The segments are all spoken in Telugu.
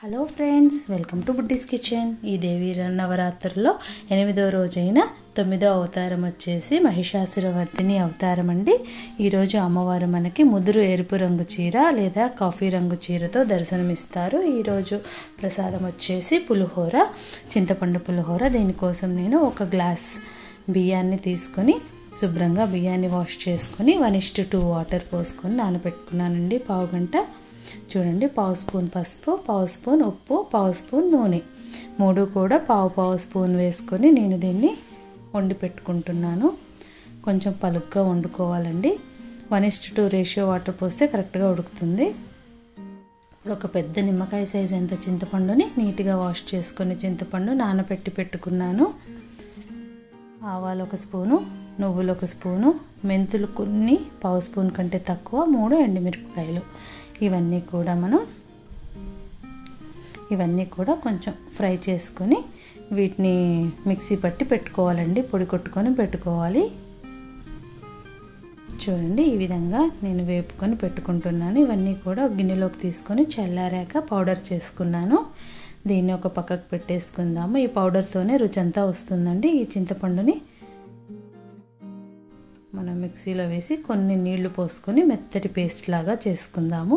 hello friends welcome to Buddies Kitchen ఈ దేవి నవరాత్రుల్లో ఎనిమిదో రోజైన తొమ్మిదో అవతారం వచ్చేసి మహిషాసురవర్ధిని అవతారం అండి ఈరోజు అమ్మవారు మనకి ముదురు ఎరుపు రంగు చీర లేదా కాఫీ రంగు చీరతో దర్శనమిస్తారు ఈరోజు ప్రసాదం వచ్చేసి పులిహోర చింతపండు పులిహోర దీనికోసం నేను ఒక గ్లాస్ బియ్యాన్ని తీసుకొని శుభ్రంగా బియ్యాన్ని వాష్ చేసుకొని వన్ ఇస్ట్ టూ వాటర్ పోసుకొని నానబెట్టుకున్నానండి పావు గంట చూడండి పావు స్పూన్ పసుపు పావు స్పూన్ ఉప్పు పావు స్పూన్ నూనె మూడు కూడా పావు పావు స్పూన్ వేసుకొని నేను దీన్ని వండి పెట్టుకుంటున్నాను కొంచెం పలుగ్గా వండుకోవాలండి one is to two ratio water పోస్తే కరెక్ట్గా ఉడుకుతుంది ఇప్పుడు ఒక పెద్ద నిమ్మకాయ సైజ్ ఎంత చింతపండుని నీట్గా వాష్ చేసుకొని చింతపండు నానబెట్టి పెట్టుకున్నాను ఆవాలు ఒక స్పూను నువ్వులు ఒక స్పూను మెంతులు కొన్ని పావు స్పూన్ కంటే తక్కువ మూడు ఎండుమిరపకాయలు ఇవన్నీ కూడా మనం ఇవన్నీ కూడా కొంచెం ఫ్రై చేసుకొని వీటిని మిక్సీ పట్టి పెట్టుకోవాలండి పొడి కొట్టుకొని పెట్టుకోవాలి చూడండి ఈ విధంగా నేను వేపుకొని పెట్టుకుంటున్నాను ఇవన్నీ కూడా గిన్నెలోకి తీసుకొని చల్లారాక పౌడర్ చేసుకున్నాను దీన్ని ఒక పక్కకు పెట్టేసుకుందాము ఈ పౌడర్తోనే రుచి అంతా వస్తుందండి ఈ చింతపండుని మనం మిక్సీలో వేసి కొన్ని నీళ్లు పోసుకొని మెత్తటి పేస్ట్ లాగా చేసుకుందాము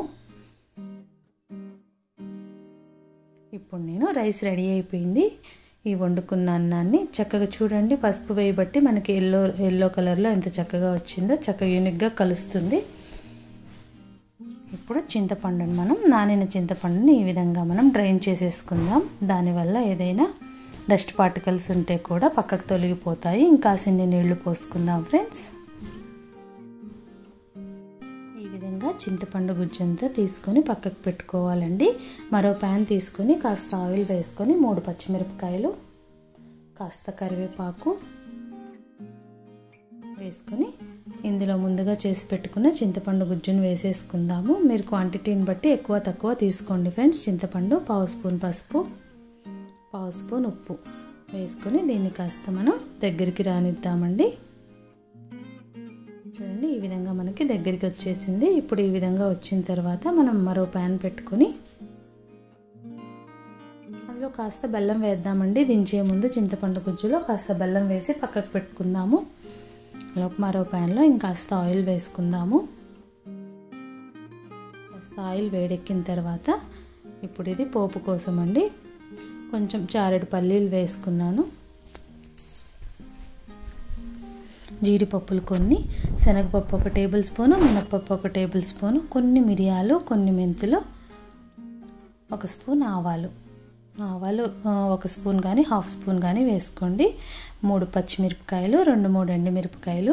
ఇప్పుడు నేను రైస్ రెడీ అయిపోయింది ఈ వండుకున్న అన్నాన్ని చక్కగా చూడండి పసుపు వేయబట్టి మనకి ఎల్లో ఎల్లో కలర్లో ఎంత చక్కగా వచ్చిందో చక్కగా యూనిక్గా కలుస్తుంది ఇప్పుడు చింతపండుని మనం నానిన చింతపండుని ఈ విధంగా మనం డ్రైన్ చేసేసుకుందాం దానివల్ల ఏదైనా డస్ట్ పార్టికల్స్ ఉంటే కూడా పక్కకు తొలగిపోతాయి ఇంకా సిన్ని నీళ్లు పోసుకుందాం ఫ్రెండ్స్ ఈ విధంగా చింతపండు గుజ్జంతా తీసుకొని పక్కకు పెట్టుకోవాలండి మరో ప్యాన్ తీసుకొని కాస్త ఆయిల్ వేసుకొని మూడు పచ్చిమిరపకాయలు కాస్త కరివేపాకు వేసుకొని ఇందులో ముందుగా చేసి పెట్టుకున్న చింతపండు గుజ్జును వేసేసుకుందాము మీరు క్వాంటిటీని బట్టి ఎక్కువ తక్కువ తీసుకోండి ఫ్రెండ్స్ చింతపండు పావు స్పూన్ పసుపు పావు స్పూన్ ఉప్పు వేసుకొని దీన్ని కాస్త మనం దగ్గరికి రానిద్దామండి చూడండి ఈ విధంగా మనకి దగ్గరికి వచ్చేసింది ఇప్పుడు ఈ విధంగా వచ్చిన తర్వాత మనం మరో ప్యాన్ పెట్టుకొని అందులో కాస్త బెల్లం వేద్దామండి దించే ముందు చింతపండు గుజ్జులో కాస్త బెల్లం వేసి పక్కకు పెట్టుకుందాము మరో ప్యాన్లో ఇంకాస్త ఆయిల్ వేసుకుందాము కాస్త ఆయిల్ వేడెక్కిన తర్వాత ఇప్పుడు ఇది పోపు కోసం అండి కొంచెం చారెడు పల్లీలు వేసుకున్నాను జీడిపప్పులు కొన్ని శనగపప్పు ఒక టేబుల్ స్పూను మినప్పప్పు ఒక టేబుల్ స్పూను కొన్ని మిరియాలు కొన్ని మెంతులు ఒక స్పూన్ ఆవాలు ఆవాలు ఒక స్పూన్ కానీ హాఫ్ స్పూన్ కానీ వేసుకోండి మూడు పచ్చిమిరపకాయలు రెండు మూడు ఎండుమిరపకాయలు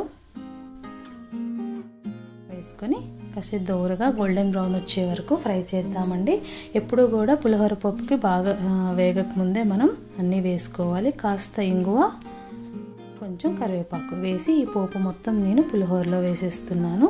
వేసుకొని కాసేపు దోరగా గోల్డెన్ బ్రౌన్ వచ్చే వరకు ఫ్రై చేద్దామండి ఎప్పుడు కూడా పులిహోర పప్పుకి బాగా వేగక ముందే మనం అన్నీ వేసుకోవాలి కాస్త ఇంగువ కొంచెం కరివేపాకు వేసి ఈ పోపు మొత్తం నేను పులిహోరలో వేసేస్తున్నాను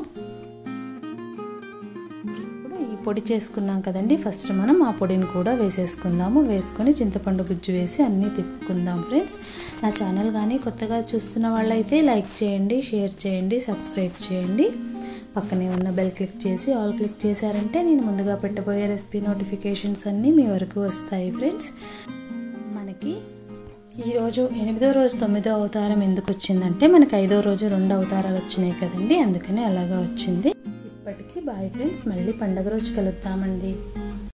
ఇప్పుడు ఈ పొడి చేసుకున్నాం కదండి ఫస్ట్ మనం ఆ పొడిని కూడా వేసేసుకుందాము వేసుకొని చింతపండు గుజ్జు వేసి అన్నీ తిప్పుకుందాం ఫ్రెండ్స్ నా ఛానల్ కానీ కొత్తగా చూస్తున్న వాళ్ళైతే లైక్ చేయండి షేర్ చేయండి సబ్స్క్రైబ్ చేయండి పక్కనే ఉన్న బెల్ క్లిక్ చేసి ఆల్ క్లిక్ చేశారంటే నేను ముందుగా పెట్టబోయే రెసిపీ నోటిఫికేషన్స్ అన్నీ మీ వరకు వస్తాయి ఫ్రెండ్స్ మనకి ఈరోజు ఎనిమిదో రోజు తొమ్మిదో అవతారం ఎందుకు వచ్చిందంటే మనకి ఐదో రోజు రెండు అవతారాలు వచ్చినాయి కదండి అందుకని అలాగా వచ్చింది ఇప్పటికీ బాయ్ ఫ్రెండ్స్ మళ్ళీ పండగ రోజు కలుద్దామండి